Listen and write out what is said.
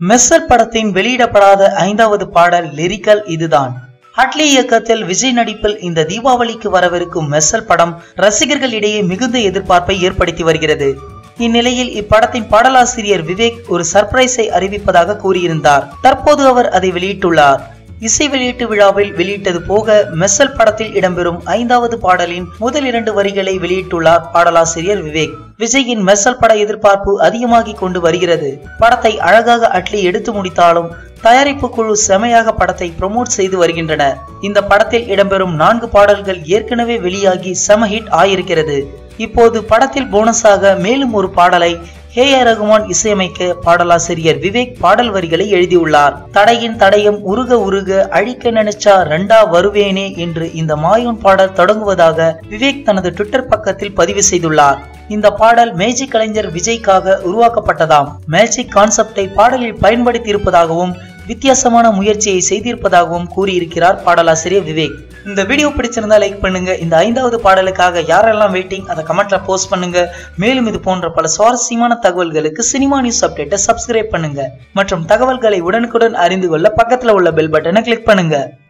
மெர்சல் படத்தின் வெளியிடப்படாத ஐந்தாவது பாடல் லிரிக்கல் இதுதான் அட்லி இயக்கத்தில் விஜய் நடிப்பில் இந்த தீபாவளிக்கு வரவிருக்கும் மெர்சல் படம் ரசிகர்களிடையே மிகுந்த எதிர்பார்ப்பை ஏற்படுத்தி வருகிறது இந்நிலையில் இப்படத்தின் பாடலாசிரியர் விவேக் ஒரு சர்ப்ரைஸை அறிவிப்பதாக கூறியிருந்தார் தற்போது அவர் அதை வெளியிட்டுள்ளார் இசை வெளியீட்டு விழாவில் வெளியிட்டது போக மெர்சல் படத்தில் இடம்பெறும் ஐந்தாவது பாடலின் முதல் இரண்டு வரிகளை வெளியிட்டுள்ளார் பாடலாசிரியர் விவேக் விஜயின் மெர்சல் பட எதிர்பார்ப்பு அதிகமாகி கொண்டு வருகிறது படத்தை அழகாக அட்லி எடுத்து முடித்தாலும் தயாரிப்பு குழு செமையாக படத்தை ப்ரமோட் செய்து வருகின்றனர் இந்த படத்தில் இடம்பெறும் நான்கு பாடல்கள் ஏற்கனவே வெளியாகி செம ஹிட் ஆயிருக்கிறது இப்போது படத்தில் போனஸாக மேலும் ஒரு பாடலை ஹே ஆர் ரகுமான் இசையமைக்க பாடலாசிரியர் விவேக் பாடல் வரிகளை எழுதியுள்ளார் தடையின் தடயம் உருக உருக அழிக்க நினைச்சா ரெண்டா வருவேனே என்று இந்த மாயோன் பாடல் தொடங்குவதாக விவேக் தனது ட்விட்டர் பக்கத்தில் பதிவு செய்துள்ளார் இந்த பாடல் மேஜிக் கலைஞர் விஜய்க்காக உருவாக்கப்பட்டதாம் மேஜிக் கான்செப்டை பாடலில் பயன்படுத்தி இருப்பதாகவும் வித்தியாசமான முயற்சியை செய்திருப்பதாகவும் கூறியிருக்கிறார் பாடலாசிரியர் விவேக் இந்த வீடியோ பிடிச்சிருந்தா லைக் பண்ணுங்க இந்த ஐந்தாவது பாடலுக்காக யாரெல்லாம் வெயிட்டிங் அதை கமெண்ட்ல போஸ்ட் பண்ணுங்க மேலும் இது போன்ற பல சுவாரஸ்யமான தகவல்களுக்கு சினிமா நியூஸ் அப்டேட்டை சப்ஸ்கிரைப் பண்ணுங்க மற்றும் தகவல்களை உடனுக்குடன் அறிந்து கொள்ள பக்கத்துல உள்ள பெல் பட்டனை கிளிக் பண்ணுங்க